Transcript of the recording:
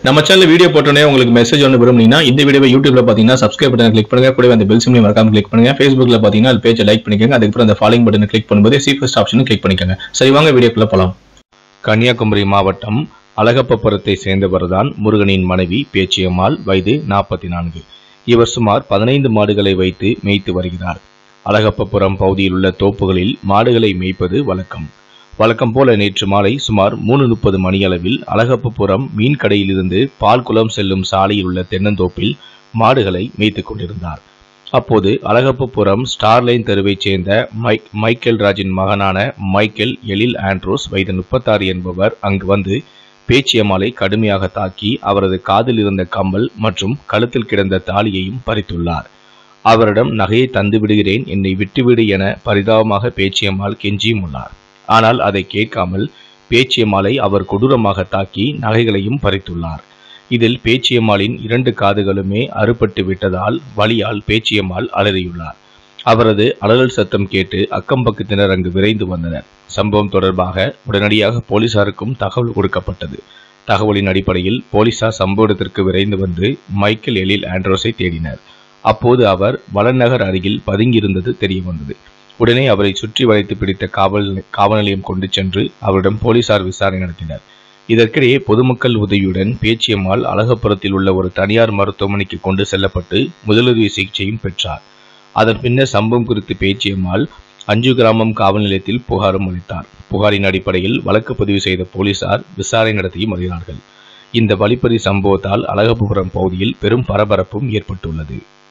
நம்ம channel video போட்டோன்னே உங்களுக்கு மெசேஜ் ஒன்று விரும்புனீங்கன்னா இந்த வீடியோவை யூடியூப்ல பார்த்தீங்கன்னா சப்ஸ்கிரைப் பட்டன் கிளிக் பண்ணுங்க கூடவே அந்த பெல் சிம்லையும் மறக்காம கிளிக் பண்ணுங்க ஃபேஸ்புக்ல பார்த்தீங்கன்னா அது பேஜை லைக் பண்ணிக்கோங்க அதுக்கப்புறம் அந்த ஃபாலோயிங் பட்டனை கிளிக் பண்ணும்போது சீஃபஸ்ட் ஆப்ஷனும் கிளிக் பண்ணிக்கோங்க சரி வாங்க வீடியோக்குள்ள போலாம் கன்னியாகுமரி மாவட்டம் அழகப்பபுரத்தை சேர்ந்தவர்தான் முருகனின் மனைவி பேச்சியம்மாள் வயது நாற்பத்தி நான்கு இவர் சுமார் பதினைந்து மாடுகளை வைத்து மேய்த்து வருகிறார் அழகப்பபுரம் பகுதியில் உள்ள தோப்புகளில் மாடுகளை மேய்ப்பது வழக்கம் வழக்கம் போல நேற்று மாலை சுமார் மூணு முப்பது மணியளவில் அழகப்பபுரம் மீன் கடையிலிருந்து பால்குளம் செல்லும் சாலையில் உள்ள தென்னந்தோப்பில் மாடுகளை மேய்த்துக் கொண்டிருந்தார் அப்போது அழகப்பபுரம் ஸ்டார்லைன் தெருவைச் சேர்ந்த மைக் மைக்கேல் ராஜின் மகனான மைக்கேல் எழில் ஆண்ட்ரோஸ் வயது முப்பத்தாறு என்பவர் அங்கு வந்து பேச்சியம்மாளை கடுமையாக தாக்கி அவரது காதில் இருந்த கம்மல் மற்றும் கழுத்தில் கிடந்த தாலியையும் பறித்துள்ளார் அவரிடம் நகையை தந்து விடுகிறேன் என்னை விட்டுவிடு என பரிதாபமாக பேச்சியம்மாள் கெஞ்சியும் உள்ளார் ஆனால் அதை கேட்காமல் பேச்சியம்மாளை அவர் கொடூரமாக தாக்கி நகைகளையும் பறித்துள்ளார் இதில் பேச்சியம்மாளின் இரண்டு காதுகளுமே அறுபட்டு விட்டதால் வலியால் பேச்சியம்மாள் அலறியுள்ளார் அவரது அலறல் சத்தம் கேட்டு அக்கம் பக்கத்தினர் அங்கு விரைந்து வந்தனர் சம்பவம் தொடர்பாக உடனடியாக போலீசாருக்கும் தகவல் கொடுக்கப்பட்டது தகவலின் அடிப்படையில் போலீசார் சம்பவ இடத்திற்கு விரைந்து வந்து மைக்கேல் எழில் ஆண்ட்ரோஸை தேடினர் அப்போது அவர் வளநகர் அருகில் பதுங்கியிருந்தது தெரிய வந்தது உடனே அவரை சுற்றி வளைத்து பிடித்த காவல் காவல் நிலையம் கொண்டு சென்று அவரிடம் போலீசார் விசாரணை நடத்தினர் இதற்கிடையே பொதுமக்கள் உதவியுடன் பேச்சியம்மாள் அழகப்புறத்தில் உள்ள ஒரு தனியார் மருத்துவமனைக்கு கொண்டு செல்லப்பட்டு முதலுதவி சிகிச்சையும் பெற்றார் அதன் பின்னர் சம்பவம் குறித்து பேச்சியம்மாள் அஞ்சு கிராமம் காவல் நிலையத்தில் புகாரும் அளித்தார் புகாரின் அடிப்படையில் வழக்கு பதிவு செய்த போலீசார் விசாரணை நடத்தியும் வருகிறார்கள் இந்த வழிப்பறி சம்பவத்தால் அழகப்புரம் பகுதியில் பெரும் பரபரப்பும் ஏற்பட்டுள்ளது